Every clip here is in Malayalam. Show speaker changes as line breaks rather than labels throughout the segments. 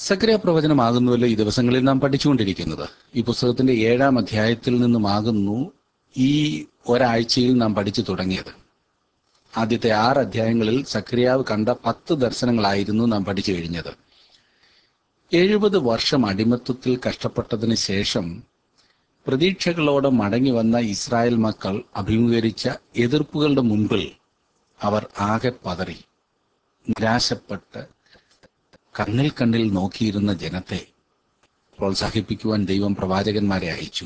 സക്രിയ പ്രവചനമാകുന്നുവല്ലോ ഈ ദിവസങ്ങളിൽ നാം പഠിച്ചുകൊണ്ടിരിക്കുന്നത് ഈ പുസ്തകത്തിന്റെ ഏഴാം അധ്യായത്തിൽ നിന്നുമാകുന്നു ഈ ഒരാഴ്ചയിൽ നാം പഠിച്ചു തുടങ്ങിയത് ആദ്യത്തെ ആറ് അധ്യായങ്ങളിൽ സക്രിയാവ് കണ്ട പത്ത് ദർശനങ്ങളായിരുന്നു നാം പഠിച്ചു കഴിഞ്ഞത് എഴുപത് വർഷം അടിമത്വത്തിൽ കഷ്ടപ്പെട്ടതിന് ശേഷം പ്രതീക്ഷകളോടെ മടങ്ങി വന്ന ഇസ്രായേൽ മക്കൾ അഭിമുഖീകരിച്ച എതിർപ്പുകളുടെ മുൻപിൽ അവർ ആകെ പതറി നിരാശപ്പെട്ട് കണ്ണിൽ കണ്ണിൽ നോക്കിയിരുന്ന ജനത്തെ പ്രോത്സാഹിപ്പിക്കുവാൻ ദൈവം പ്രവാചകന്മാരെ അയച്ചു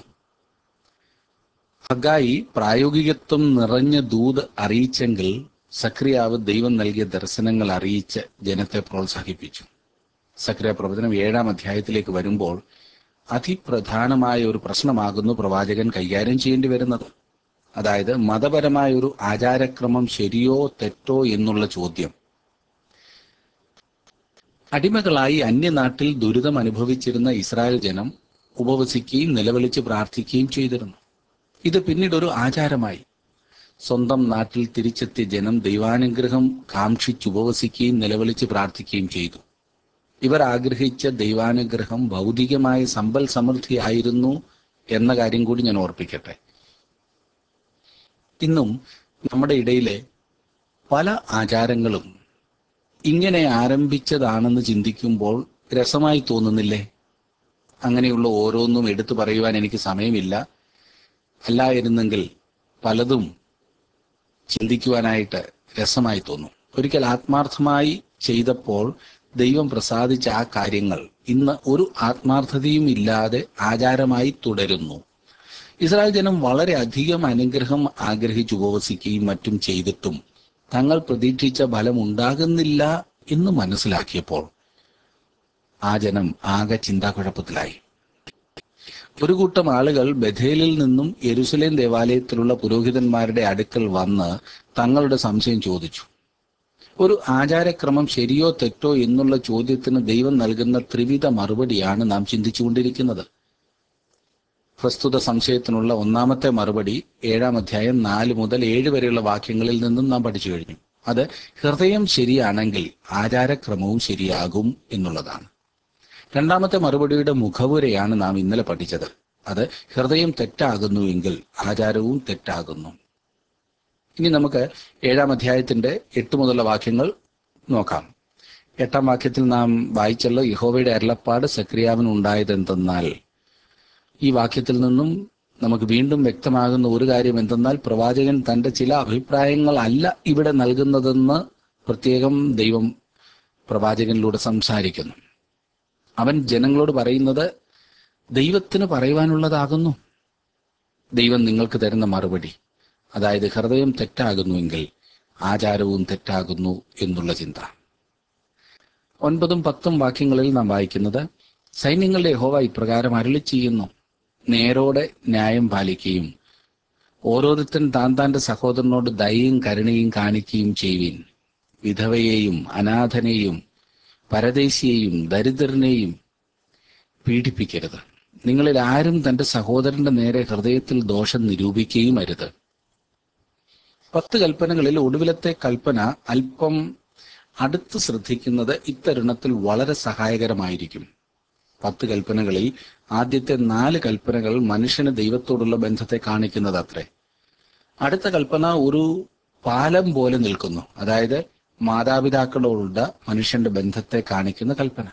ഹഗായി പ്രായോഗികത്വം നിറഞ്ഞ ദൂത് അറിയിച്ചെങ്കിൽ സക്രിയാവ് ദൈവം നൽകിയ ദർശനങ്ങൾ അറിയിച്ച് ജനത്തെ പ്രോത്സാഹിപ്പിച്ചു സക്രിയ പ്രവചനം ഏഴാം അധ്യായത്തിലേക്ക് വരുമ്പോൾ അതിപ്രധാനമായ ഒരു പ്രശ്നമാകുന്നു പ്രവാചകൻ കൈകാര്യം ചെയ്യേണ്ടി വരുന്നത് അതായത് മതപരമായ ഒരു ആചാരക്രമം ശരിയോ തെറ്റോ എന്നുള്ള ചോദ്യം അടിമകളായി അന്യനാട്ടിൽ ദുരിതം അനുഭവിച്ചിരുന്ന ഇസ്രായേൽ ജനം ഉപവസിക്കുകയും നിലവിളിച്ച് പ്രാർത്ഥിക്കുകയും ചെയ്തിരുന്നു ഇത് പിന്നീട് ഒരു ആചാരമായി സ്വന്തം നാട്ടിൽ തിരിച്ചെത്തിയ ജനം ദൈവാനുഗ്രഹം കാക്ഷിച്ച് ഉപവസിക്കുകയും നിലവിളിച്ച് പ്രാർത്ഥിക്കുകയും ചെയ്തു ഇവർ ആഗ്രഹിച്ച ദൈവാനുഗ്രഹം ഭൗതികമായ സമ്പൽ സമൃദ്ധിയായിരുന്നു എന്ന കാര്യം കൂടി ഞാൻ ഓർപ്പിക്കട്ടെ ഇന്നും നമ്മുടെ ഇടയിലെ പല ആചാരങ്ങളും ഇങ്ങനെ ആരംഭിച്ചതാണെന്ന് ചിന്തിക്കുമ്പോൾ രസമായി തോന്നുന്നില്ലേ അങ്ങനെയുള്ള ഓരോന്നും എടുത്തു പറയുവാൻ എനിക്ക് സമയമില്ല അല്ലായിരുന്നെങ്കിൽ പലതും ചിന്തിക്കുവാനായിട്ട് രസമായി തോന്നും ഒരിക്കൽ ആത്മാർത്ഥമായി ചെയ്തപ്പോൾ ദൈവം പ്രസാദിച്ച ആ കാര്യങ്ങൾ ഇന്ന് ഒരു ആത്മാർത്ഥതയും ഇല്ലാതെ ആചാരമായി തുടരുന്നു ഇസ്രായേൽ ജനം വളരെ അധികം അനുഗ്രഹം ആഗ്രഹിച്ച് ഉപവസിക്കുകയും മറ്റും ചെയ്തിട്ടും തങ്ങൾ പ്രതീക്ഷിച്ച ഫലം ഉണ്ടാകുന്നില്ല എന്ന് മനസ്സിലാക്കിയപ്പോൾ ആ ജനം ആകെ ചിന്താക്കുഴപ്പത്തിലായി ഒരു കൂട്ടം ആളുകൾ ബഥേലിൽ നിന്നും യെരുസലേം ദേവാലയത്തിലുള്ള പുരോഹിതന്മാരുടെ അടുക്കൽ വന്ന് തങ്ങളുടെ സംശയം ചോദിച്ചു ഒരു ആചാരക്രമം ശരിയോ തെറ്റോ എന്നുള്ള ചോദ്യത്തിന് ദൈവം നൽകുന്ന ത്രിവിധ മറുപടിയാണ് നാം ചിന്തിച്ചുകൊണ്ടിരിക്കുന്നത് പ്രസ്തുത സംശയത്തിനുള്ള ഒന്നാമത്തെ മറുപടി ഏഴാം അധ്യായം നാല് മുതൽ ഏഴ് വരെയുള്ള വാക്യങ്ങളിൽ നിന്നും നാം പഠിച്ചു കഴിഞ്ഞു അത് ഹൃദയം ശരിയാണെങ്കിൽ ആചാരക്രമവും ശരിയാകും എന്നുള്ളതാണ് രണ്ടാമത്തെ മറുപടിയുടെ മുഖവുരയാണ് നാം ഇന്നലെ പഠിച്ചത് അത് ഹൃദയം തെറ്റാകുന്നുവെങ്കിൽ ആചാരവും തെറ്റാകുന്നു ഇനി നമുക്ക് ഏഴാം അധ്യായത്തിന്റെ എട്ട് മുതലുള്ള വാക്യങ്ങൾ നോക്കാം എട്ടാം വാക്യത്തിൽ നാം വായിച്ചല്ലോ യഹോവയുടെ അരുളപ്പാട് സക്രിയാവിന് ഉണ്ടായതെന്തെന്നാൽ ഈ വാക്യത്തിൽ നിന്നും നമുക്ക് വീണ്ടും വ്യക്തമാകുന്ന ഒരു കാര്യം എന്തെന്നാൽ പ്രവാചകൻ തന്റെ ചില അഭിപ്രായങ്ങൾ അല്ല ഇവിടെ നൽകുന്നതെന്ന് പ്രത്യേകം ദൈവം പ്രവാചകനിലൂടെ സംസാരിക്കുന്നു അവൻ ജനങ്ങളോട് പറയുന്നത് ദൈവത്തിന് പറയുവാനുള്ളതാകുന്നു ദൈവം നിങ്ങൾക്ക് തരുന്ന മറുപടി അതായത് ഹൃദയം തെറ്റാകുന്നുവെങ്കിൽ ആചാരവും തെറ്റാകുന്നു എന്നുള്ള ചിന്ത ഒൻപതും പത്തും വാക്യങ്ങളിൽ നാം വായിക്കുന്നത് സൈന്യങ്ങളുടെ യഹോവ ഇപ്രകാരം അരുളി ചെയ്യുന്നു നേരോടെ ന്യായം പാലിക്കുകയും ഓരോരുത്തൻ താൻ താന്റെ സഹോദരനോട് ദയയും കരുണയും കാണിക്കുകയും ചെയ്യുവിൻ വിധവയെയും അനാഥനെയും പരദേശിയെയും ദരിദ്രനെയും പീഡിപ്പിക്കരുത് നിങ്ങളിൽ ആരും തന്റെ സഹോദരന്റെ നേരെ ഹൃദയത്തിൽ ദോഷം നിരൂപിക്കുകയും അരുത് പത്ത് കൽപ്പനകളിൽ ഒടുവിലത്തെ കൽപ്പന അല്പം അടുത്ത് ശ്രദ്ധിക്കുന്നത് ഇത്തരുണത്തിൽ വളരെ സഹായകരമായിരിക്കും പത്ത് കൽപ്പനകളിൽ ആദ്യത്തെ നാല് കൽപ്പനകൾ മനുഷ്യന് ദൈവത്തോടുള്ള ബന്ധത്തെ കാണിക്കുന്നത് അത്രേ അടുത്ത കൽപ്പന ഒരു പാലം പോലെ നിൽക്കുന്നു അതായത് മാതാപിതാക്കളോടുള്ള മനുഷ്യന്റെ ബന്ധത്തെ കാണിക്കുന്ന കൽപ്പന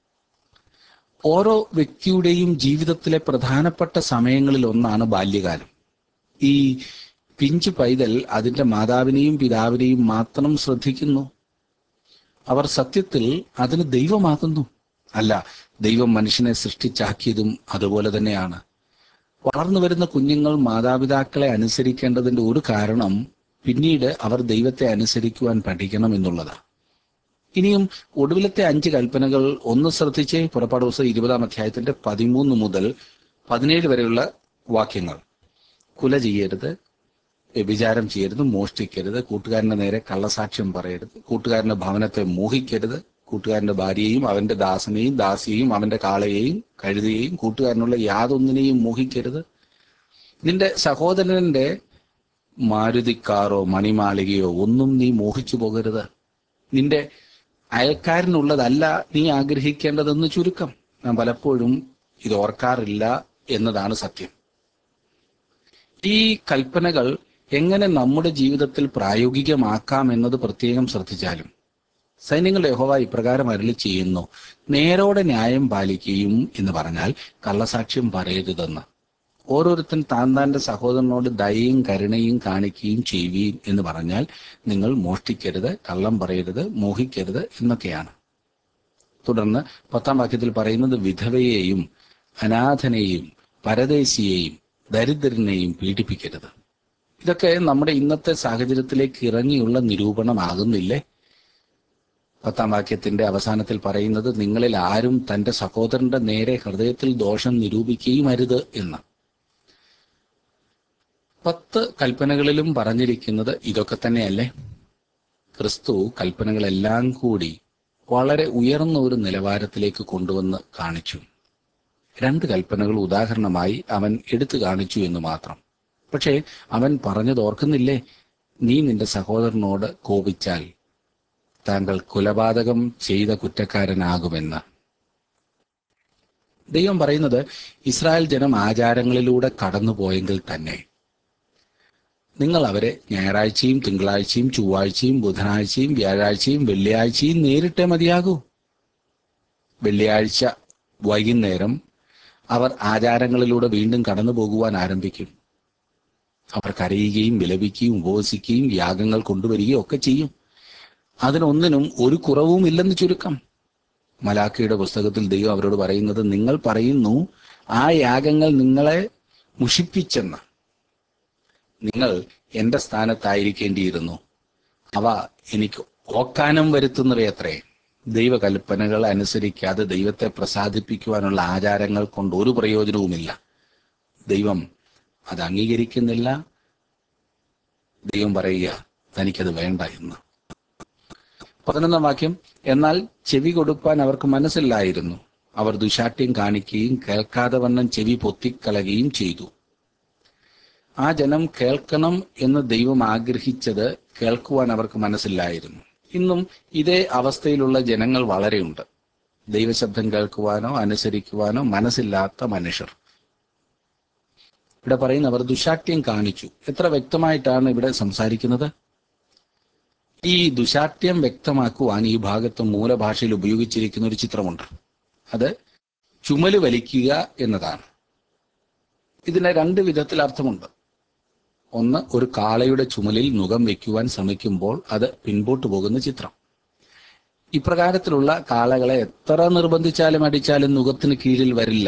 ഓരോ വ്യക്തിയുടെയും ജീവിതത്തിലെ പ്രധാനപ്പെട്ട സമയങ്ങളിൽ ഒന്നാണ് ബാല്യകാലം ഈ പിഞ്ചു പൈതൽ അതിന്റെ മാതാവിനെയും പിതാവിനെയും മാത്രം ശ്രദ്ധിക്കുന്നു അവർ സത്യത്തിൽ അതിന് ദൈവമാകുന്നു അല്ല ദൈവം മനുഷ്യനെ സൃഷ്ടിച്ചാക്കിയതും അതുപോലെ തന്നെയാണ് വളർന്നു വരുന്ന കുഞ്ഞുങ്ങൾ മാതാപിതാക്കളെ അനുസരിക്കേണ്ടതിന്റെ ഒരു കാരണം പിന്നീട് അവർ ദൈവത്തെ അനുസരിക്കുവാൻ പഠിക്കണം എന്നുള്ളതാണ് ഇനിയും ഒടുവിലത്തെ അഞ്ച് കൽപ്പനകൾ ഒന്ന് ശ്രദ്ധിച്ച് പുറപ്പാട് ദിവസം ഇരുപതാം അധ്യായത്തിന്റെ പതിമൂന്ന് മുതൽ പതിനേഴ് വരെയുള്ള വാക്യങ്ങൾ കുല ചെയ്യരുത് വ്യഭിചാരം ചെയ്യരുത് മോഷ്ടിക്കരുത് കൂട്ടുകാരന്റെ നേരെ കള്ളസാക്ഷ്യം പറയരുത് കൂട്ടുകാരന്റെ ഭവനത്തെ മോഹിക്കരുത് കൂട്ടുകാരന്റെ ഭാര്യയെയും അവന്റെ ദാസനെയും ദാസിയെയും അവന്റെ കാളയെയും കഴുതയെയും കൂട്ടുകാരനുള്ള യാതൊന്നിനെയും മോഹിക്കരുത് നിന്റെ സഹോദരന്റെ മാരുതിക്കാറോ മണിമാളികയോ ഒന്നും നീ മോഹിച്ചു പോകരുത് നിന്റെ അയൽക്കാരനുള്ളതല്ല നീ ആഗ്രഹിക്കേണ്ടതെന്ന് ചുരുക്കം ഞാൻ പലപ്പോഴും ഇത് ഓർക്കാറില്ല എന്നതാണ് സത്യം ഈ കൽപ്പനകൾ എങ്ങനെ നമ്മുടെ ജീവിതത്തിൽ പ്രായോഗികമാക്കാം എന്നത് പ്രത്യേകം ശ്രദ്ധിച്ചാലും സൈന്യങ്ങളുടെ യഹോവ ഇപ്രകാരം അരളി ചെയ്യുന്നു നേരോടെ ന്യായം പാലിക്കുകയും എന്ന് പറഞ്ഞാൽ കള്ളസാക്ഷ്യം പറയരുതെന്ന് ഓരോരുത്തൻ താൻ താന്റെ സഹോദരനോട് ദയയും കരുണയും കാണിക്കുകയും ചെയ്യുകയും എന്ന് പറഞ്ഞാൽ നിങ്ങൾ മോഷ്ടിക്കരുത് കള്ളം പറയരുത് മോഹിക്കരുത് എന്നൊക്കെയാണ് തുടർന്ന് പത്താം വാക്യത്തിൽ പറയുന്നത് വിധവയെയും അനാഥനെയും പരദേശിയെയും ദരിദ്രനെയും പീഡിപ്പിക്കരുത് ഇതൊക്കെ നമ്മുടെ ഇന്നത്തെ സാഹചര്യത്തിലേക്ക് ഇറങ്ങിയുള്ള നിരൂപണമാകുന്നില്ലേ പത്താം വാക്യത്തിന്റെ അവസാനത്തിൽ പറയുന്നത് നിങ്ങളിൽ ആരും തന്റെ സഹോദരന്റെ നേരെ ഹൃദയത്തിൽ ദോഷം നിരൂപിക്കുകയും അരുത് എന്ന് പത്ത് കൽപ്പനകളിലും പറഞ്ഞിരിക്കുന്നത് ഇതൊക്കെ തന്നെയല്ലേ ക്രിസ്തു കൽപ്പനകളെല്ലാം കൂടി വളരെ ഉയർന്ന ഒരു നിലവാരത്തിലേക്ക് കൊണ്ടുവന്ന് കാണിച്ചു രണ്ട് കൽപ്പനകൾ ഉദാഹരണമായി അവൻ എടുത്തു കാണിച്ചു എന്ന് മാത്രം പക്ഷേ അവൻ പറഞ്ഞത് ഓർക്കുന്നില്ലേ നീ നിന്റെ സഹോദരനോട് കോപിച്ചാൽ താങ്കൾ കൊലപാതകം ചെയ്ത കുറ്റക്കാരനാകുമെന്ന് ദൈവം പറയുന്നത് ഇസ്രായേൽ ജനം ആചാരങ്ങളിലൂടെ കടന്നുപോയെങ്കിൽ തന്നെ നിങ്ങൾ അവരെ ഞായറാഴ്ചയും തിങ്കളാഴ്ചയും ചൊവ്വാഴ്ചയും ബുധനാഴ്ചയും വ്യാഴാഴ്ചയും വെള്ളിയാഴ്ചയും നേരിട്ടേ മതിയാകൂ വെള്ളിയാഴ്ച വൈകുന്നേരം അവർ ആചാരങ്ങളിലൂടെ വീണ്ടും കടന്നു പോകുവാൻ ആരംഭിക്കും അവർ കരയുകയും വിലപിക്കുകയും ഉപവസിക്കുകയും യാഗങ്ങൾ കൊണ്ടുവരികയും ഒക്കെ ചെയ്യും അതിനൊന്നിനും ഒരു കുറവും ഇല്ലെന്ന് ചുരുക്കം മലാഖയുടെ പുസ്തകത്തിൽ ദൈവം അവരോട് പറയുന്നത് നിങ്ങൾ പറയുന്നു ആ യാഗങ്ങൾ നിങ്ങളെ മുഷിപ്പിച്ചെന്ന് നിങ്ങൾ എന്റെ സ്ഥാനത്തായിരിക്കേണ്ടിയിരുന്നു അവ എനിക്ക് ഓക്കാനം വരുത്തുന്നവയത്രേ ദൈവകൽപ്പനകൾ അനുസരിക്കാതെ ദൈവത്തെ പ്രസാദിപ്പിക്കുവാനുള്ള ആചാരങ്ങൾ കൊണ്ട് ഒരു പ്രയോജനവുമില്ല ദൈവം അത് അംഗീകരിക്കുന്നില്ല ദൈവം പറയുക തനിക്കത് വേണ്ട എന്ന് പതിനൊന്നാം വാക്യം എന്നാൽ ചെവി കൊടുപ്പാൻ അവർക്ക് മനസ്സില്ലായിരുന്നു അവർ ദുശാഠ്യം കാണിക്കുകയും കേൾക്കാതെ വണ്ണം ചെവി പൊത്തിക്കളയുകയും ചെയ്തു ആ ജനം കേൾക്കണം എന്ന് ദൈവം ആഗ്രഹിച്ചത് കേൾക്കുവാൻ അവർക്ക് മനസ്സില്ലായിരുന്നു ഇന്നും ഇതേ അവസ്ഥയിലുള്ള ജനങ്ങൾ വളരെയുണ്ട് ദൈവശബ്ദം കേൾക്കുവാനോ അനുസരിക്കുവാനോ മനസ്സില്ലാത്ത മനുഷ്യർ ഇവിടെ പറയുന്നവർ ദുശാഠ്യം കാണിച്ചു എത്ര വ്യക്തമായിട്ടാണ് ഇവിടെ സംസാരിക്കുന്നത് ഈ ദുശാഠ്യം വ്യക്തമാക്കുവാൻ ഈ ഭാഗത്ത് മൂലഭാഷയിൽ ഉപയോഗിച്ചിരിക്കുന്ന ഒരു ചിത്രമുണ്ട് അത് ചുമല് വലിക്കുക എന്നതാണ് ഇതിന് രണ്ട് വിധത്തിൽ അർത്ഥമുണ്ട് ഒന്ന് ഒരു കാളയുടെ ചുമലിൽ മുഖം വെക്കുവാൻ ശ്രമിക്കുമ്പോൾ അത് പിൻപോട്ട് പോകുന്ന ചിത്രം ഇപ്രകാരത്തിലുള്ള കാളകളെ എത്ര നിർബന്ധിച്ചാലും അടിച്ചാലും മുഖത്തിന് കീഴിൽ വരില്ല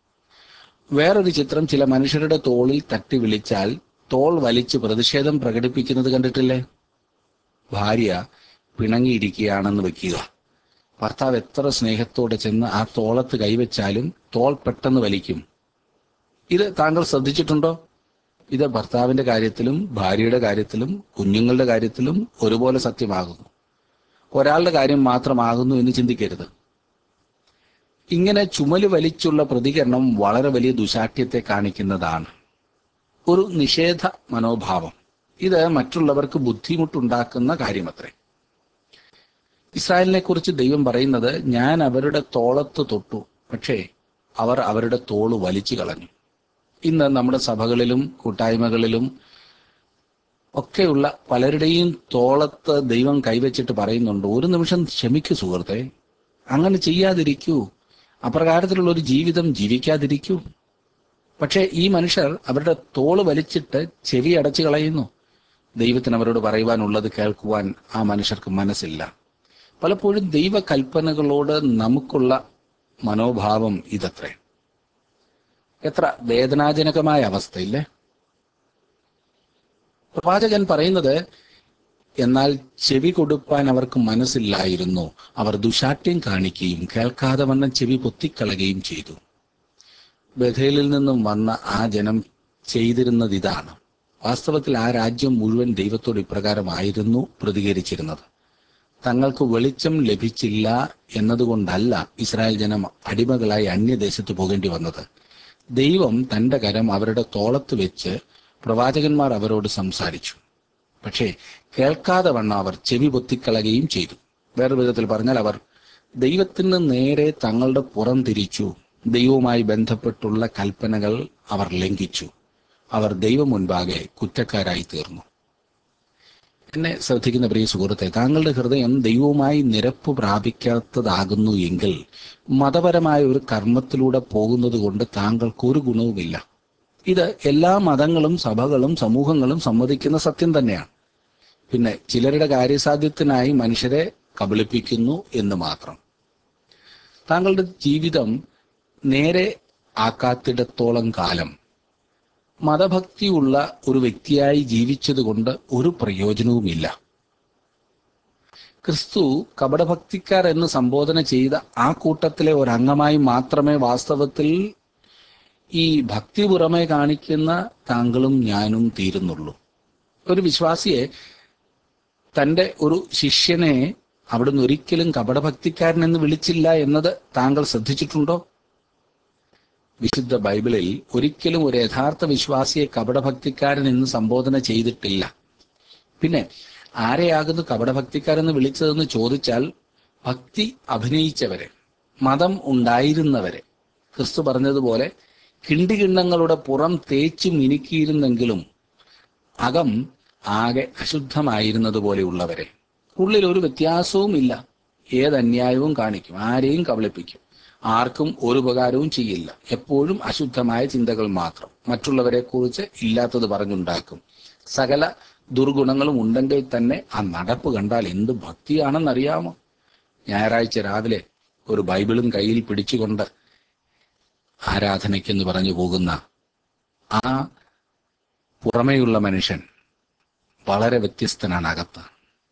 വേറൊരു ചിത്രം ചില മനുഷ്യരുടെ തോളിൽ തട്ടി വിളിച്ചാൽ തോൾ വലിച്ച് പ്രതിഷേധം പ്രകടിപ്പിക്കുന്നത് കണ്ടിട്ടില്ലേ ഭാര്യ പിണങ്ങിയിരിക്കുകയാണെന്ന് വെക്കുക ഭർത്താവ് എത്ര സ്നേഹത്തോടെ ചെന്ന് ആ തോളത്ത് കൈവച്ചാലും തോൾ പെട്ടെന്ന് വലിക്കും ഇത് താങ്കൾ ശ്രദ്ധിച്ചിട്ടുണ്ടോ ഇത് ഭർത്താവിന്റെ കാര്യത്തിലും ഭാര്യയുടെ കാര്യത്തിലും കുഞ്ഞുങ്ങളുടെ കാര്യത്തിലും ഒരുപോലെ സത്യമാകുന്നു ഒരാളുടെ കാര്യം മാത്രമാകുന്നു എന്ന് ചിന്തിക്കരുത് ഇങ്ങനെ ചുമല് വലിച്ചുള്ള പ്രതികരണം വളരെ വലിയ ദുശാഠ്യത്തെ കാണിക്കുന്നതാണ് ഒരു നിഷേധ മനോഭാവം ഇത് മറ്റുള്ളവർക്ക് ബുദ്ധിമുട്ടുണ്ടാക്കുന്ന കാര്യമത്രേ ഇസ്രായേലിനെ കുറിച്ച് ദൈവം പറയുന്നത് ഞാൻ അവരുടെ തോളത്ത് തൊട്ടു പക്ഷേ അവർ അവരുടെ തോള് വലിച്ചു കളഞ്ഞു ഇന്ന് നമ്മുടെ സഭകളിലും കൂട്ടായ്മകളിലും ഒക്കെയുള്ള പലരുടെയും തോളത്ത് ദൈവം കൈവച്ചിട്ട് പറയുന്നുണ്ട് ഒരു നിമിഷം ക്ഷമിക്കൂ സുഹൃത്തെ അങ്ങനെ ചെയ്യാതിരിക്കൂ അപ്രകാരത്തിലുള്ള ഒരു ജീവിതം ജീവിക്കാതിരിക്കൂ പക്ഷേ ഈ മനുഷ്യർ അവരുടെ തോള് വലിച്ചിട്ട് ചെവി അടച്ചു കളയുന്നു ദൈവത്തിന് അവരോട് പറയുവാനുള്ളത് കേൾക്കുവാൻ ആ മനുഷ്യർക്ക് മനസ്സില്ല പലപ്പോഴും ദൈവകൽപ്പനകളോട് നമുക്കുള്ള മനോഭാവം ഇതത്രേ എത്ര വേദനാജനകമായ അവസ്ഥയില്ലേ പ്രവാചകൻ പറയുന്നത് എന്നാൽ ചെവി കൊടുപ്പാൻ അവർക്ക് മനസ്സില്ലായിരുന്നു അവർ ദുശാഠ്യം കാണിക്കുകയും കേൾക്കാതെ വണ്ണം ചെവി പൊത്തിക്കളയുകയും ചെയ്തു ബഥേലിൽ നിന്നും വന്ന ആ ജനം ചെയ്തിരുന്നത് ഇതാണ് വാസ്തവത്തിൽ ആ രാജ്യം മുഴുവൻ ദൈവത്തോട് ഇപ്രകാരമായിരുന്നു പ്രതികരിച്ചിരുന്നത് തങ്ങൾക്ക് വെളിച്ചം ലഭിച്ചില്ല എന്നതുകൊണ്ടല്ല ഇസ്രായേൽ ജനം അടിമകളായി അന്യദേശത്ത് പോകേണ്ടി വന്നത് ദൈവം തന്റെ കരം അവരുടെ തോളത്ത് വെച്ച് പ്രവാചകന്മാർ അവരോട് സംസാരിച്ചു പക്ഷേ കേൾക്കാതെ വണ്ണം അവർ ചെവി പൊത്തിക്കളയുകയും ചെയ്തു വേറെ വിധത്തിൽ പറഞ്ഞാൽ അവർ ദൈവത്തിന് നേരെ തങ്ങളുടെ പുറം തിരിച്ചു ദൈവവുമായി ബന്ധപ്പെട്ടുള്ള കൽപ്പനകൾ അവർ ലംഘിച്ചു അവർ ദൈവം മുൻപാകെ കുറ്റക്കാരായി തീർന്നു എന്നെ ശ്രദ്ധിക്കുന്ന പ്രിയ സുഹൃത്തെ താങ്കളുടെ ഹൃദയം ദൈവവുമായി നിരപ്പ് പ്രാപിക്കാത്തതാകുന്നു എങ്കിൽ മതപരമായ ഒരു കർമ്മത്തിലൂടെ പോകുന്നത് കൊണ്ട് താങ്കൾക്ക് ഒരു ഗുണവുമില്ല ഇത് എല്ലാ മതങ്ങളും സഭകളും സമൂഹങ്ങളും സമ്മതിക്കുന്ന സത്യം തന്നെയാണ് പിന്നെ ചിലരുടെ കാര്യസാധ്യത്തിനായി മനുഷ്യരെ കബളിപ്പിക്കുന്നു എന്ന് മാത്രം താങ്കളുടെ ജീവിതം നേരെ ആക്കാത്തിടത്തോളം കാലം മതഭക്തിയുള്ള ഒരു വ്യക്തിയായി ജീവിച്ചതുകൊണ്ട് ഒരു പ്രയോജനവുമില്ല ക്രിസ്തു കപടഭക്തിക്കാർ എന്ന് സംബോധന ചെയ്ത ആ കൂട്ടത്തിലെ ഒരംഗമായി മാത്രമേ വാസ്തവത്തിൽ ഈ ഭക്തി പുറമെ കാണിക്കുന്ന താങ്കളും ഞാനും തീരുന്നുള്ളൂ ഒരു വിശ്വാസിയെ തന്റെ ഒരു ശിഷ്യനെ അവിടുന്ന് ഒരിക്കലും കപടഭക്തിക്കാരൻ എന്ന് വിളിച്ചില്ല എന്നത് താങ്കൾ ശ്രദ്ധിച്ചിട്ടുണ്ടോ വിശുദ്ധ ബൈബിളിൽ ഒരിക്കലും ഒരു യഥാർത്ഥ വിശ്വാസിയെ കപടഭക്തിക്കാരൻ എന്ന് സംബോധന ചെയ്തിട്ടില്ല പിന്നെ ആരെയാകുന്നു കപടഭക്തിക്കാരെന്ന് വിളിച്ചതെന്ന് ചോദിച്ചാൽ ഭക്തി അഭിനയിച്ചവരെ മതം ഉണ്ടായിരുന്നവരെ ക്രിസ്തു പറഞ്ഞതുപോലെ കിണ്ടികിണ്ണങ്ങളുടെ പുറം തേച്ചു മിനുക്കിയിരുന്നെങ്കിലും അകം ആകെ അശുദ്ധമായിരുന്നത് പോലെയുള്ളവരെ ഉള്ളിൽ ഒരു വ്യത്യാസവും ഇല്ല ഏത് അന്യായവും കാണിക്കും ആരെയും കബളിപ്പിക്കും ആർക്കും ഒരു ഉപകാരവും ചെയ്യില്ല എപ്പോഴും അശുദ്ധമായ ചിന്തകൾ മാത്രം മറ്റുള്ളവരെ കുറിച്ച് ഇല്ലാത്തത് പറഞ്ഞുണ്ടാക്കും സകല ദുർഗുണങ്ങളും ഉണ്ടെങ്കിൽ തന്നെ ആ നടപ്പ് കണ്ടാൽ എന്ത് ഭക്തിയാണെന്നറിയാമോ ഞായറാഴ്ച രാവിലെ ഒരു ബൈബിളും കയ്യിൽ പിടിച്ചുകൊണ്ട് ആരാധനയ്ക്കെന്ന് പറഞ്ഞു പോകുന്ന ആ പുറമേയുള്ള മനുഷ്യൻ വളരെ വ്യത്യസ്തനാണ് അകത്ത്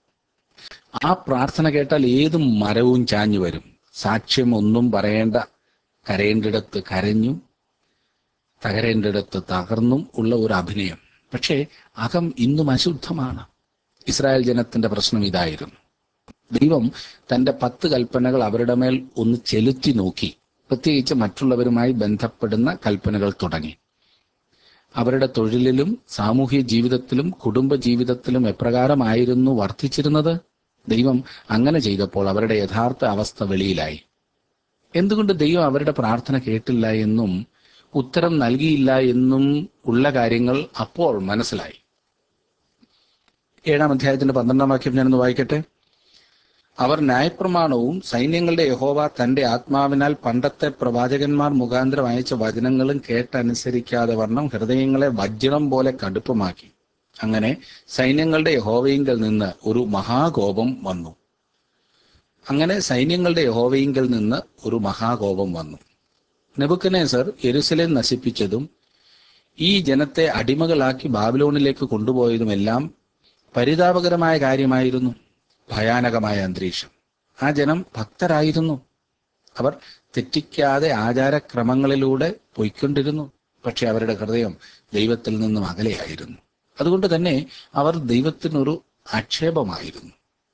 ആ പ്രാർത്ഥന കേട്ടാൽ ഏത് മരവും ചാഞ്ഞു വരും സാക്ഷ്യം ഒന്നും പറയേണ്ട കരയേണ്ടിടത്ത് കരഞ്ഞും തകരേണ്ടിടത്ത് തകർന്നും ഉള്ള ഒരു അഭിനയം പക്ഷേ അകം ഇന്നും അശുദ്ധമാണ് ഇസ്രായേൽ ജനത്തിന്റെ പ്രശ്നം ഇതായിരുന്നു ദൈവം തന്റെ പത്ത് കൽപ്പനകൾ അവരുടെ മേൽ ഒന്ന് ചെലുത്തി നോക്കി പ്രത്യേകിച്ച് മറ്റുള്ളവരുമായി ബന്ധപ്പെടുന്ന കൽപ്പനകൾ തുടങ്ങി അവരുടെ തൊഴിലിലും സാമൂഹ്യ ജീവിതത്തിലും കുടുംബ ജീവിതത്തിലും എപ്രകാരമായിരുന്നു വർദ്ധിച്ചിരുന്നത് ദൈവം അങ്ങനെ ചെയ്തപ്പോൾ അവരുടെ യഥാർത്ഥ അവസ്ഥ വെളിയിലായി എന്തുകൊണ്ട് ദൈവം അവരുടെ പ്രാർത്ഥന കേട്ടില്ല എന്നും ഉത്തരം നൽകിയില്ല എന്നും ഉള്ള കാര്യങ്ങൾ അപ്പോൾ മനസ്സിലായി ഏഴാം അധ്യായത്തിന്റെ പന്ത്രണ്ടാം വാക്യം ഞാനൊന്ന് വായിക്കട്ടെ അവർ ന്യായപ്രമാണവും സൈന്യങ്ങളുടെ യഹോവ തന്റെ ആത്മാവിനാൽ പണ്ടത്തെ പ്രവാചകന്മാർ മുഖാന്തരം അയച്ച വചനങ്ങളും കേട്ടനുസരിക്കാതെ വണ്ണം ഹൃദയങ്ങളെ വജ്രം പോലെ കടുപ്പമാക്കി അങ്ങനെ സൈന്യങ്ങളുടെ യഹോവയിങ്കൽ നിന്ന് ഒരു മഹാകോപം വന്നു അങ്ങനെ സൈന്യങ്ങളുടെ യഹോവയിങ്കൽ നിന്ന് ഒരു മഹാകോപം വന്നു നെബുക്കനേസർ യെരുസലേം നശിപ്പിച്ചതും ഈ ജനത്തെ അടിമകളാക്കി ബാബിലോണിലേക്ക് കൊണ്ടുപോയതുമെല്ലാം പരിതാപകരമായ കാര്യമായിരുന്നു ഭയാനകമായ അന്തരീക്ഷം ആ ജനം ഭക്തരായിരുന്നു അവർ തെറ്റിക്കാതെ ആചാരക്രമങ്ങളിലൂടെ പോയിക്കൊണ്ടിരുന്നു പക്ഷെ അവരുടെ ഹൃദയം ദൈവത്തിൽ നിന്നും അകലെയായിരുന്നു അതുകൊണ്ട് തന്നെ അവർ ദൈവത്തിനൊരു ആക്ഷേപമായിരുന്നു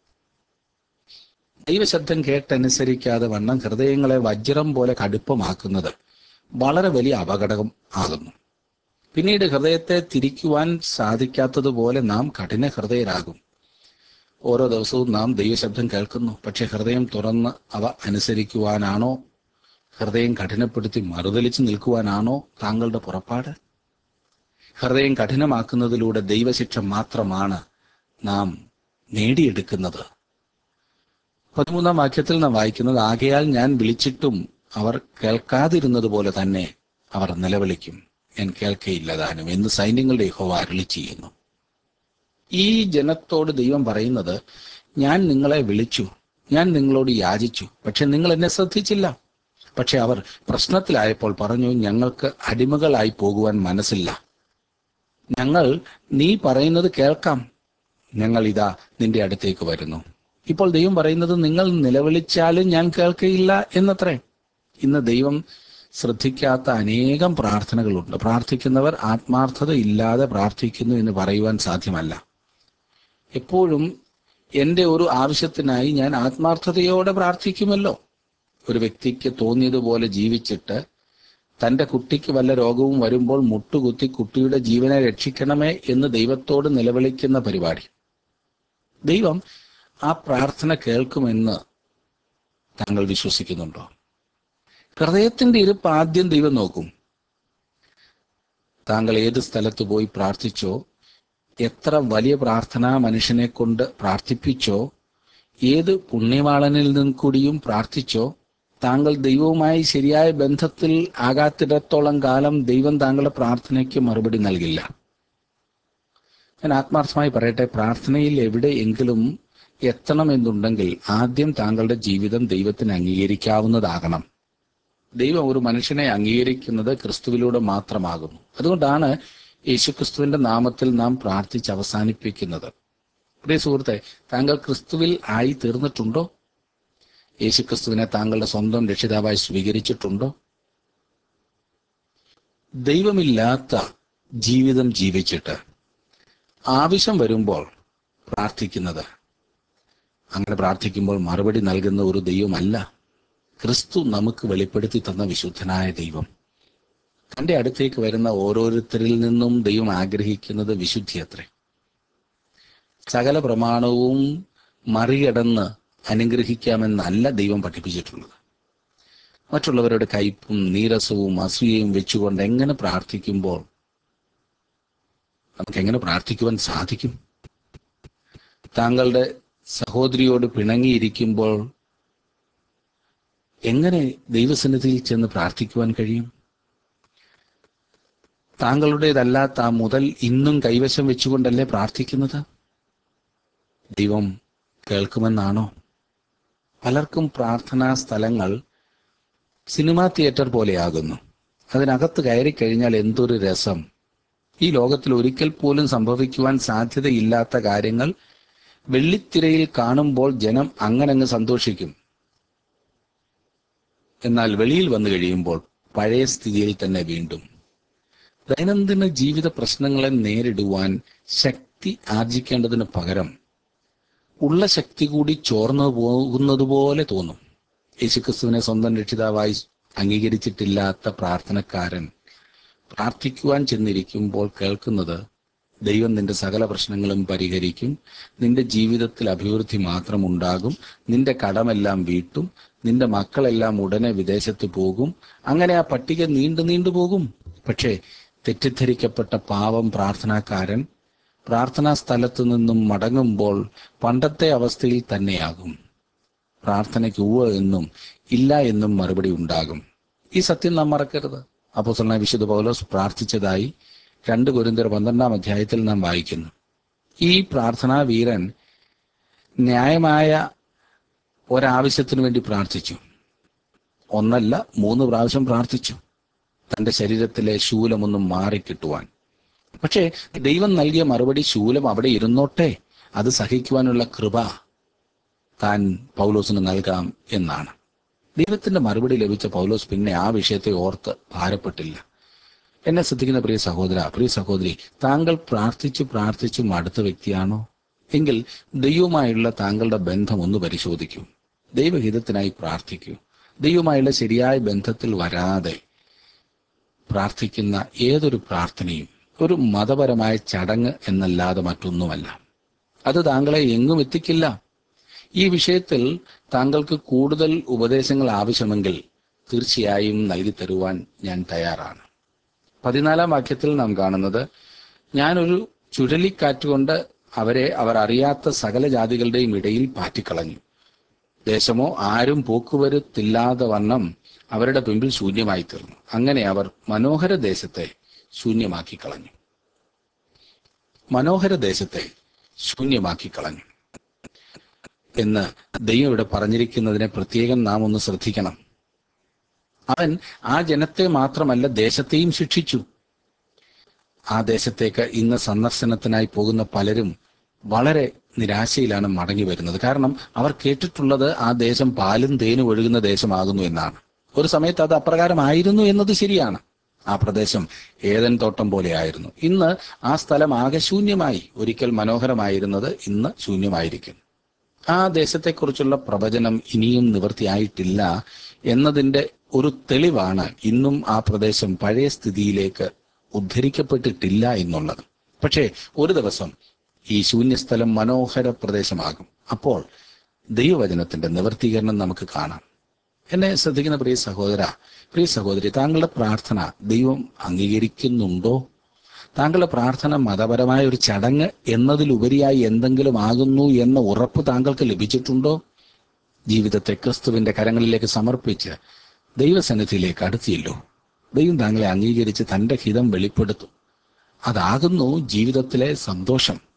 ദൈവശബ്ദം കേട്ടനുസരിക്കാതെ വണ്ണം ഹൃദയങ്ങളെ വജ്രം പോലെ കടുപ്പമാക്കുന്നത് വളരെ വലിയ അപകടം ആകുന്നു പിന്നീട് ഹൃദയത്തെ തിരിക്കുവാൻ സാധിക്കാത്തതുപോലെ നാം കഠിന ഹൃദയരാകും ഓരോ ദിവസവും നാം ദൈവശബ്ദം കേൾക്കുന്നു പക്ഷെ ഹൃദയം തുറന്ന് അവ അനുസരിക്കുവാനാണോ ഹൃദയം കഠിനപ്പെടുത്തി മറുതലിച്ച് നിൽക്കുവാനാണോ താങ്കളുടെ പുറപ്പാട് ഹൃദയം കഠിനമാക്കുന്നതിലൂടെ ദൈവശിക്ഷ മാത്രമാണ് നാം നേടിയെടുക്കുന്നത് പതിമൂന്നാം വാക്യത്തിൽ നാം വായിക്കുന്നത് ആകയാൽ ഞാൻ വിളിച്ചിട്ടും അവർ കേൾക്കാതിരുന്നത് പോലെ തന്നെ അവർ നിലവിളിക്കും ഞാൻ കേൾക്കയില്ലതാനും എന്ന് സൈന്യങ്ങളുടെ യഹോവ അരുളി ചെയ്യുന്നു ഈ ജനത്തോട് ദൈവം പറയുന്നത് ഞാൻ നിങ്ങളെ വിളിച്ചു ഞാൻ നിങ്ങളോട് യാചിച്ചു പക്ഷെ നിങ്ങൾ എന്നെ ശ്രദ്ധിച്ചില്ല പക്ഷെ അവർ പ്രശ്നത്തിലായപ്പോൾ പറഞ്ഞു ഞങ്ങൾക്ക് അടിമകളായി പോകുവാൻ മനസ്സില്ല ഞങ്ങൾ നീ പറയുന്നത് കേൾക്കാം ഞങ്ങൾ ഇതാ നിന്റെ അടുത്തേക്ക് വരുന്നു ഇപ്പോൾ ദൈവം പറയുന്നത് നിങ്ങൾ നിലവിളിച്ചാലും ഞാൻ കേൾക്കയില്ല എന്നത്രേ ഇന്ന് ദൈവം ശ്രദ്ധിക്കാത്ത അനേകം പ്രാർത്ഥനകളുണ്ട് പ്രാർത്ഥിക്കുന്നവർ ആത്മാർത്ഥത ഇല്ലാതെ പ്രാർത്ഥിക്കുന്നു എന്ന് പറയുവാൻ സാധ്യമല്ല എപ്പോഴും എൻ്റെ ഒരു ആവശ്യത്തിനായി ഞാൻ ആത്മാർത്ഥതയോടെ പ്രാർത്ഥിക്കുമല്ലോ ഒരു വ്യക്തിക്ക് തോന്നിയതുപോലെ ജീവിച്ചിട്ട് തന്റെ കുട്ടിക്ക് വല്ല രോഗവും വരുമ്പോൾ മുട്ടുകുത്തി കുട്ടിയുടെ ജീവനെ രക്ഷിക്കണമേ എന്ന് ദൈവത്തോട് നിലവിളിക്കുന്ന പരിപാടി ദൈവം ആ പ്രാർത്ഥന കേൾക്കുമെന്ന് താങ്കൾ വിശ്വസിക്കുന്നുണ്ടോ ഹൃദയത്തിന്റെ ഇരുപ്പ് ആദ്യം ദൈവം നോക്കും താങ്കൾ ഏത് സ്ഥലത്ത് പോയി പ്രാർത്ഥിച്ചോ എത്ര വലിയ പ്രാർത്ഥന മനുഷ്യനെ കൊണ്ട് പ്രാർത്ഥിപ്പിച്ചോ ഏത് പുണ്യവാളനിൽ നിന്ന് കൂടിയും പ്രാർത്ഥിച്ചോ താങ്കൾ ദൈവവുമായി ശരിയായ ബന്ധത്തിൽ ആകാത്തിടത്തോളം കാലം ദൈവം താങ്കളുടെ പ്രാർത്ഥനയ്ക്ക് മറുപടി നൽകില്ല ഞാൻ ആത്മാർത്ഥമായി പറയട്ടെ പ്രാർത്ഥനയിൽ എവിടെയെങ്കിലും എത്തണമെന്നുണ്ടെങ്കിൽ ആദ്യം താങ്കളുടെ ജീവിതം ദൈവത്തിന് അംഗീകരിക്കാവുന്നതാകണം ദൈവം ഒരു മനുഷ്യനെ അംഗീകരിക്കുന്നത് ക്രിസ്തുവിലൂടെ മാത്രമാകുന്നു അതുകൊണ്ടാണ് യേശുക്രിസ്തുവിന്റെ നാമത്തിൽ നാം പ്രാർത്ഥിച്ച് അവസാനിപ്പിക്കുന്നത് പ്രിയ സുഹൃത്തെ താങ്കൾ ക്രിസ്തുവിൽ ആയി തീർന്നിട്ടുണ്ടോ യേശുക്രിസ്തുവിനെ താങ്കളുടെ സ്വന്തം രക്ഷിതാവായി സ്വീകരിച്ചിട്ടുണ്ടോ ദൈവമില്ലാത്ത ജീവിതം ജീവിച്ചിട്ട് ആവശ്യം വരുമ്പോൾ പ്രാർത്ഥിക്കുന്നത് അങ്ങനെ പ്രാർത്ഥിക്കുമ്പോൾ മറുപടി നൽകുന്ന ഒരു ദൈവമല്ല ക്രിസ്തു നമുക്ക് വെളിപ്പെടുത്തി തന്ന വിശുദ്ധനായ ദൈവം തന്റെ അടുത്തേക്ക് വരുന്ന ഓരോരുത്തരിൽ നിന്നും ദൈവം ആഗ്രഹിക്കുന്നത് വിശുദ്ധി അത്രേ സകല പ്രമാണവും മറികടന്ന് അനുഗ്രഹിക്കാമെന്നല്ല ദൈവം പഠിപ്പിച്ചിട്ടുള്ളത് മറ്റുള്ളവരുടെ കയ്പും നീരസവും അസൂയയും വെച്ചുകൊണ്ട് എങ്ങനെ പ്രാർത്ഥിക്കുമ്പോൾ നമുക്ക് എങ്ങനെ പ്രാർത്ഥിക്കുവാൻ സാധിക്കും താങ്കളുടെ സഹോദരിയോട് പിണങ്ങിയിരിക്കുമ്പോൾ എങ്ങനെ ദൈവസന്നിധിയിൽ ചെന്ന് പ്രാർത്ഥിക്കുവാൻ കഴിയും താങ്കളുടേതല്ലാത്ത ആ മുതൽ ഇന്നും കൈവശം വെച്ചുകൊണ്ടല്ലേ പ്രാർത്ഥിക്കുന്നത് ദൈവം കേൾക്കുമെന്നാണോ പലർക്കും പ്രാർത്ഥനാ സ്ഥലങ്ങൾ സിനിമാ തിയേറ്റർ പോലെയാകുന്നു അതിനകത്ത് കയറി കഴിഞ്ഞാൽ എന്തൊരു രസം ഈ ലോകത്തിൽ ഒരിക്കൽ പോലും സംഭവിക്കുവാൻ സാധ്യതയില്ലാത്ത കാര്യങ്ങൾ വെള്ളിത്തിരയിൽ കാണുമ്പോൾ ജനം അങ്ങനെ അങ്ങ് സന്തോഷിക്കും എന്നാൽ വെളിയിൽ വന്നു കഴിയുമ്പോൾ പഴയ സ്ഥിതിയിൽ തന്നെ വീണ്ടും ദൈനംദിന ജീവിത പ്രശ്നങ്ങളെ നേരിടുവാൻ ശക്തി ആർജിക്കേണ്ടതിന് പകരം ഉള്ള ശക്തി കൂടി ചോർന്നു പോകുന്നത് പോലെ തോന്നും യേശുക്രിസ്തുവിനെ സ്വന്തം രക്ഷിതാവായി അംഗീകരിച്ചിട്ടില്ലാത്ത പ്രാർത്ഥനക്കാരൻ പ്രാർത്ഥിക്കുവാൻ ചെന്നിരിക്കുമ്പോൾ കേൾക്കുന്നത് ദൈവം നിന്റെ സകല പ്രശ്നങ്ങളും പരിഹരിക്കും നിന്റെ ജീവിതത്തിൽ അഭിവൃദ്ധി മാത്രം ഉണ്ടാകും നിന്റെ കടമെല്ലാം വീട്ടും നിന്റെ മക്കളെല്ലാം ഉടനെ വിദേശത്ത് പോകും അങ്ങനെ ആ പട്ടിക നീണ്ടു നീണ്ടു പോകും പക്ഷേ തെറ്റിദ്ധരിക്കപ്പെട്ട പാവം പ്രാർത്ഥനാക്കാരൻ പ്രാർത്ഥനാ സ്ഥലത്തു നിന്നും മടങ്ങുമ്പോൾ പണ്ടത്തെ അവസ്ഥയിൽ തന്നെയാകും പ്രാർത്ഥനയ്ക്ക് ഉവ എന്നും ഇല്ല എന്നും മറുപടി ഉണ്ടാകും ഈ സത്യം നാം മറക്കരുത് അപ്പോസ്തലനായ വിശുദ്ധ പൗലോസ് പ്രാർത്ഥിച്ചതായി രണ്ട് കുരിന്തർ പന്ത്രണ്ടാം അധ്യായത്തിൽ നാം വായിക്കുന്നു ഈ പ്രാർത്ഥനാ വീരൻ ന്യായമായ ഒരാവശ്യത്തിനു വേണ്ടി പ്രാർത്ഥിച്ചു ഒന്നല്ല മൂന്ന് പ്രാവശ്യം പ്രാർത്ഥിച്ചു തന്റെ ശരീരത്തിലെ ശൂലമൊന്നും മാറിക്കിട്ടുവാൻ പക്ഷേ ദൈവം നൽകിയ മറുപടി ശൂലം അവിടെ ഇരുന്നോട്ടെ അത് സഹിക്കുവാനുള്ള കൃപ താൻ പൗലോസിന് നൽകാം എന്നാണ് ദൈവത്തിന്റെ മറുപടി ലഭിച്ച പൗലോസ് പിന്നെ ആ വിഷയത്തെ ഓർത്ത് ഭാരപ്പെട്ടില്ല എന്നെ ശ്രദ്ധിക്കുന്ന പ്രിയ സഹോദര പ്രിയ സഹോദരി താങ്കൾ പ്രാർത്ഥിച്ചു പ്രാർത്ഥിച്ചു മടുത്ത വ്യക്തിയാണോ എങ്കിൽ ദൈവവുമായുള്ള താങ്കളുടെ ബന്ധം ഒന്ന് പരിശോധിക്കൂ ദൈവഹിതത്തിനായി പ്രാർത്ഥിക്കൂ ദൈവവുമായുള്ള ശരിയായ ബന്ധത്തിൽ വരാതെ പ്രാർത്ഥിക്കുന്ന ഏതൊരു പ്രാർത്ഥനയും ഒരു മതപരമായ ചടങ്ങ് എന്നല്ലാതെ മറ്റൊന്നുമല്ല അത് താങ്കളെ എങ്ങും എത്തിക്കില്ല ഈ വിഷയത്തിൽ താങ്കൾക്ക് കൂടുതൽ ഉപദേശങ്ങൾ ആവശ്യമെങ്കിൽ തീർച്ചയായും നൽകി തരുവാൻ ഞാൻ തയ്യാറാണ് പതിനാലാം വാക്യത്തിൽ നാം കാണുന്നത് ഞാനൊരു ചുഴലിക്കാറ്റുകൊണ്ട് അവരെ അവർ അറിയാത്ത സകല ജാതികളുടെയും ഇടയിൽ പാറ്റിക്കളഞ്ഞു ദേശമോ ആരും പോക്കുവരുത്തില്ലാതെ വണ്ണം അവരുടെ പിമ്പിൽ ശൂന്യമായി തീർന്നു അങ്ങനെ അവർ മനോഹര ദേശത്തെ ശൂന്യമാക്കി കളഞ്ഞു മനോഹര ദേശത്തെ ശൂന്യമാക്കി കളഞ്ഞു എന്ന് ദൈവം ഇവിടെ പറഞ്ഞിരിക്കുന്നതിനെ പ്രത്യേകം നാം ഒന്ന് ശ്രദ്ധിക്കണം അവൻ ആ ജനത്തെ മാത്രമല്ല ദേശത്തെയും ശിക്ഷിച്ചു ആ ദേശത്തേക്ക് ഇന്ന് സന്ദർശനത്തിനായി പോകുന്ന പലരും വളരെ നിരാശയിലാണ് മടങ്ങി വരുന്നത് കാരണം അവർ കേട്ടിട്ടുള്ളത് ആ ദേശം പാലും തേനും ഒഴുകുന്ന ദേശമാകുന്നു എന്നാണ് ഒരു സമയത്ത് അത് അപ്രകാരമായിരുന്നു എന്നത് ശരിയാണ് ആ പ്രദേശം ഏതൻ തോട്ടം പോലെയായിരുന്നു ഇന്ന് ആ സ്ഥലം ആകെ ശൂന്യമായി ഒരിക്കൽ മനോഹരമായിരുന്നത് ഇന്ന് ശൂന്യമായിരിക്കുന്നു ആ ദേശത്തെക്കുറിച്ചുള്ള പ്രവചനം ഇനിയും നിവൃത്തിയായിട്ടില്ല എന്നതിന്റെ ഒരു തെളിവാണ് ഇന്നും ആ പ്രദേശം പഴയ സ്ഥിതിയിലേക്ക് ഉദ്ധരിക്കപ്പെട്ടിട്ടില്ല എന്നുള്ളത് പക്ഷേ ഒരു ദിവസം ഈ ശൂന്യസ്ഥലം മനോഹര പ്രദേശമാകും അപ്പോൾ ദൈവവചനത്തിന്റെ നിവർത്തീകരണം നമുക്ക് കാണാം എന്നെ ശ്രദ്ധിക്കുന്ന പ്രിയ സഹോദര പ്രിയ സഹോദരി താങ്കളുടെ പ്രാർത്ഥന ദൈവം അംഗീകരിക്കുന്നുണ്ടോ താങ്കളുടെ പ്രാർത്ഥന മതപരമായ ഒരു ചടങ്ങ് എന്നതിലുപരിയായി എന്തെങ്കിലും ആകുന്നു എന്ന ഉറപ്പ് താങ്കൾക്ക് ലഭിച്ചിട്ടുണ്ടോ ജീവിതത്തെ ക്രിസ്തുവിന്റെ കരങ്ങളിലേക്ക് സമർപ്പിച്ച് ദൈവസന്നിധിയിലേക്ക് അടുത്തിയല്ലോ ദൈവം താങ്കളെ അംഗീകരിച്ച് തന്റെ ഹിതം വെളിപ്പെടുത്തും അതാകുന്നു ജീവിതത്തിലെ സന്തോഷം